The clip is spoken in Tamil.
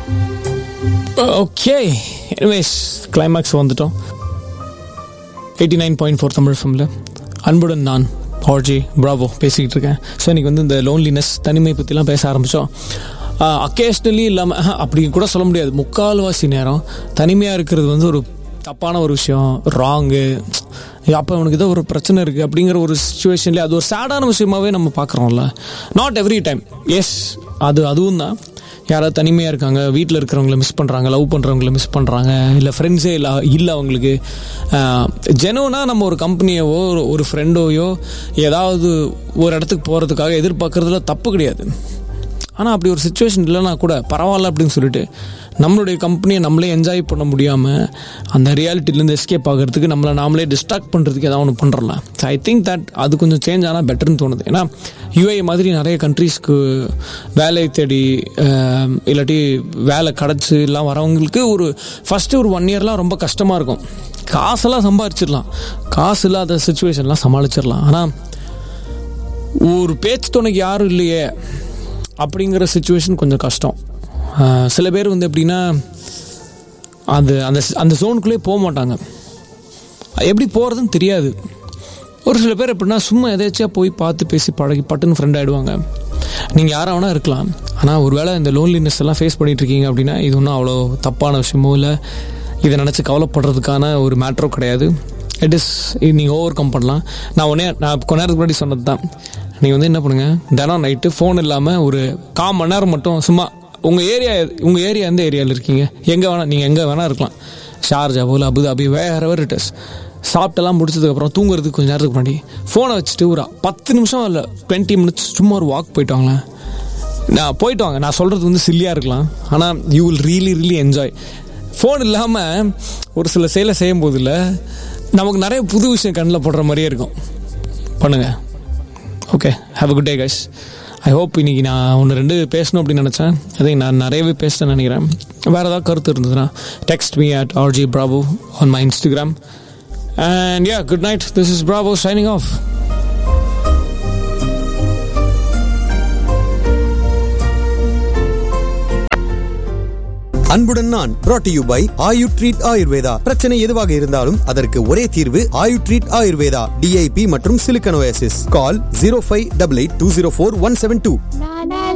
ஓகே எனிவேஸ் கிளைமேக்ஸ் வந்துட்டோம் eighty nine point four Tamil ஃபிலிமில் அன்புடன் நான் ஆர்ஜி ப்ராவோ பேசிக்கிட்டு இருக்கேன் ஸோ இன்றைக்கி வந்து இந்த லோன்லினஸ் தனிமை பற்றிலாம் பேச ஆரம்பித்தோம் அக்கேஷ்னலி இல்லாமல் அப்படி கூட சொல்ல முடியாது முக்கால்வாசி நேரம் தனிமையாக இருக்கிறது வந்து ஒரு தப்பான ஒரு விஷயம் ராங்கு அப்போ அவனுக்கு ஏதோ ஒரு பிரச்சனை இருக்குது அப்படிங்கிற ஒரு சுச்சுவேஷன்லேயே அது ஒரு சேடான விஷயமாவே நம்ம பார்க்குறோம்ல நாட் எவ்ரி டைம் எஸ் அது அதுவும் தான் யாராவது தனிமையாக இருக்காங்க வீட்டில் இருக்கிறவங்கள மிஸ் பண்ணுறாங்க லவ் பண்ணுறவங்கள மிஸ் பண்ணுறாங்க இல்லை ஃப்ரெண்ட்ஸே இல்லை இல்லை அவங்களுக்கு ஜெனுவனாக நம்ம ஒரு கம்பெனியவோ ஒரு ஃப்ரெண்டோயோ ஏதாவது ஒரு இடத்துக்கு போகிறதுக்காக எதிர்பார்க்குறதுல தப்பு கிடையாது ஆனால் அப்படி ஒரு சுச்சுவேஷன் இல்லைனா கூட பரவாயில்ல அப்படின்னு சொல்லிட்டு நம்மளுடைய கம்பெனியை நம்மளே என்ஜாய் பண்ண முடியாமல் அந்த ரியாலிட்டிலேருந்து எஸ்கேப் ஆகிறதுக்கு நம்மளை நாமளே டிஸ்ட்ராக்ட் பண்ணுறதுக்கு ஏதாவது ஒன்று பண்ணுறலாம் ஸோ ஐ திங்க் தட் அது கொஞ்சம் சேஞ்ச் ஆனால் பெட்டர்னு தோணுது ஏன்னா யூஏ மாதிரி நிறைய கண்ட்ரீஸ்க்கு வேலை தேடி இல்லாட்டி வேலை கிடச்சி எல்லாம் வரவங்களுக்கு ஒரு ஃபஸ்ட்டு ஒரு ஒன் இயர்லாம் ரொம்ப கஷ்டமாக இருக்கும் காசெல்லாம் சம்பாரிச்சிடலாம் காசு இல்லாத சுச்சுவேஷன்லாம் சமாளிச்சிடலாம் ஆனால் ஒரு பேச்சு துணைக்கு யாரும் இல்லையே அப்படிங்கிற சுச்சுவேஷன் கொஞ்சம் கஷ்டம் சில பேர் வந்து எப்படின்னா அது அந்த அந்த ஜோனுக்குள்ளே போக மாட்டாங்க எப்படி போகிறதுன்னு தெரியாது ஒரு சில பேர் எப்படின்னா சும்மா எதாச்சியாக போய் பார்த்து பேசி பழகி பட்டுன்னு ஃப்ரெண்ட் ஆகிடுவாங்க நீங்கள் யாராக வேணால் இருக்கலாம் ஆனால் ஒரு வேளை இந்த லோன்லினஸ் எல்லாம் ஃபேஸ் பண்ணிகிட்டு இருக்கீங்க அப்படின்னா இது ஒன்றும் அவ்வளோ தப்பான விஷயமோ இல்லை இதை நினச்சி கவலைப்படுறதுக்கான ஒரு மேட்ரோ கிடையாது இட் இஸ் இது நீங்கள் ஓவர் கம் பண்ணலாம் நான் உடனே நான் கொஞ்ச நேரத்துக்கு முன்னாடி சொன்னது தான் நீங்கள் வந்து என்ன பண்ணுங்கள் தினம் நைட்டு ஃபோன் இல்லாமல் ஒரு கால் மணி நேரம் மட்டும் சும்மா உங்கள் ஏரியா உங்கள் ஏரியா எந்த ஏரியாவில் இருக்கீங்க எங்கே வேணால் நீங்கள் எங்கே வேணால் இருக்கலாம் ஷார்ஜா போல் அபுதாபி வேறு எவர் இட் இஸ் சாப்பிட்டெல்லாம் முடிச்சதுக்கப்புறம் தூங்குறதுக்கு கொஞ்சம் நேரத்துக்கு முன்னாடி ஃபோனை வச்சுட்டு ஒரு பத்து நிமிஷம் இல்லை டுவெண்ட்டி மினிட்ஸ் சும்மா ஒரு வாக் போயிட்டு வாங்களேன் நான் போயிட்டு வாங்க நான் சொல்கிறது வந்து சில்லியாக இருக்கலாம் ஆனால் you will really really enjoy phone இல்லாமல் ஒரு சில செயலை செய்யும் போதில் நமக்கு நிறைய புது விஷயம் கண்ணில் போடுற மாதிரியே இருக்கும் பண்ணுங்கள் okay have a good day guys I hope இன்னைக்கு நான் ஒன்று ரெண்டு பேசணும் அப்படின்னு நினச்சேன் அதை நான் நிறையவே பேசிட்டேன் நினைக்கிறேன் வேறு ஏதாவது கருத்து இருந்ததுன்னா text me at R G Bravo on my Instagram and yeah good night this is Bravo signing off அன்புடன் நான் brought to you by Ayu treat Ayurveda பிரச்சனை எதுவாக இருந்தாலும் அதற்கு ஒரே தீர்வு ஆயு ட்ரீட் ஆயுர்வேதா டிஐபி மற்றும் சிலிக்கனோசிஸ் call zero five double eight two zero four one seven two